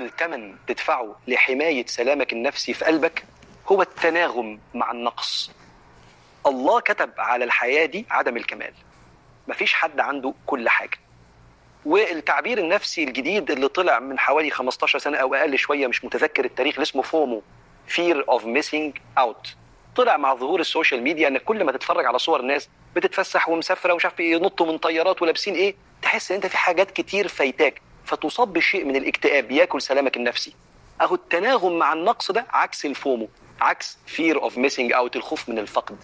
أول ثمن تدفعه لحماية سلامك النفسي في قلبك هو التناغم مع النقص الله كتب على الحياة دي عدم الكمال مفيش حد عنده كل حاجة والتعبير النفسي الجديد اللي طلع من حوالي 15 سنة أو أقل شوية مش متذكر التاريخ اللي اسمه فومو Fear of Missing Out طلع مع ظهور السوشيال ميديا ان كل ما تتفرج على صور ناس بتتفسح ومسافره ومش عارف ايه ينطوا من طيارات ولابسين ايه تحس ان انت في حاجات كتير فايتاك فتصاب بشيء من الاكتئاب ياكل سلامك النفسي اهو التناغم مع النقص ده عكس الفومو عكس fear of missing out الخوف من الفقد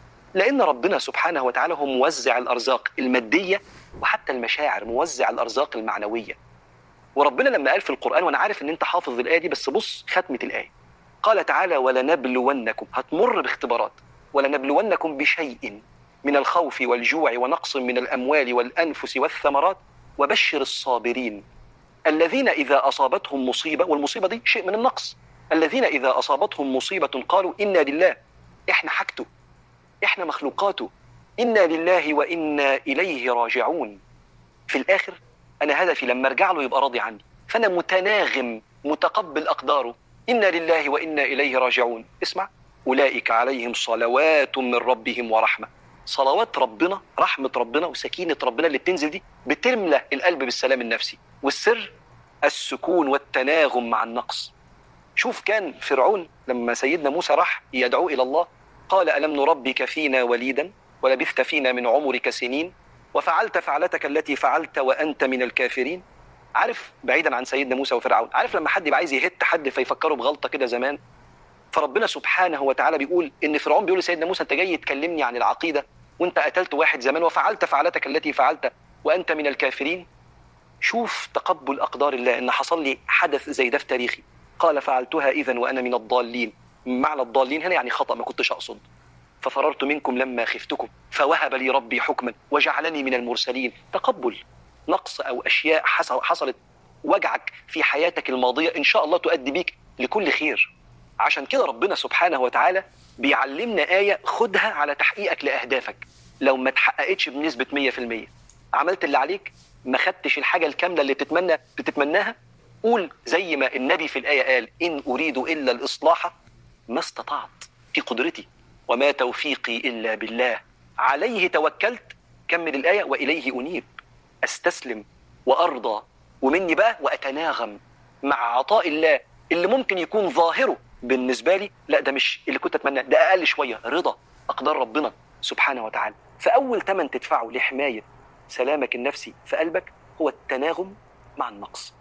لان ربنا سبحانه وتعالى هو موزع الارزاق الماديه وحتى المشاعر موزع الارزاق المعنويه وربنا لما قال في القران وانا عارف ان انت حافظ الايه دي بس بص ختمه الايه قال تعالى ولنبلونكم هتمر باختبارات ولنبلونكم بشيء من الخوف والجوع ونقص من الاموال والانفس والثمرات وبشر الصابرين الذين اذا اصابتهم مصيبه والمصيبه دي شيء من النقص الذين اذا اصابتهم مصيبه قالوا انا لله احنا حاجته احنا مخلوقاته انا لله وانا اليه راجعون في الاخر انا هدفي لما ارجع له يبقى راضي عني فانا متناغم متقبل اقداره انا لله وانا اليه راجعون اسمع اولئك عليهم صلوات من ربهم ورحمه صلوات ربنا رحمه ربنا وسكينه ربنا اللي بتنزل دي بتملى القلب بالسلام النفسي والسر السكون والتناغم مع النقص شوف كان فرعون لما سيدنا موسى راح يدعو الى الله قال الم نربك فينا وليدا ولبثت فينا من عمرك سنين وفعلت فعلتك التي فعلت وانت من الكافرين عارف بعيدا عن سيدنا موسى وفرعون عارف لما حد يبقى عايز يهت حد فيفكره بغلطه كده زمان فربنا سبحانه وتعالى بيقول ان فرعون بيقول لسيدنا موسى انت جاي تكلمني عن العقيده وانت قتلت واحد زمان وفعلت فعلتك التي فعلت وانت من الكافرين شوف تقبل اقدار الله ان حصل لي حدث زي ده في تاريخي قال فعلتها اذا وانا من الضالين معنى الضالين هنا يعني خطا ما كنتش اقصد ففررت منكم لما خفتكم فوهب لي ربي حكما وجعلني من المرسلين تقبل نقص او اشياء حصل حصلت وجعك في حياتك الماضيه ان شاء الله تؤدي بيك لكل خير عشان كده ربنا سبحانه وتعالى بيعلمنا آية خدها على تحقيقك لأهدافك لو ما تحققتش بنسبة 100% عملت اللي عليك ما خدتش الحاجة الكاملة اللي بتتمنى بتتمناها قول زي ما النبي في الآية قال إن أريد إلا الإصلاح ما استطعت في قدرتي وما توفيقي إلا بالله عليه توكلت كمل الآية وإليه أنيب أستسلم وأرضى ومني بقى وأتناغم مع عطاء الله اللي ممكن يكون ظاهره بالنسبه لي لا ده مش اللي كنت اتمناه ده اقل شويه رضا اقدار ربنا سبحانه وتعالى فاول ثمن تدفعه لحمايه سلامك النفسي في قلبك هو التناغم مع النقص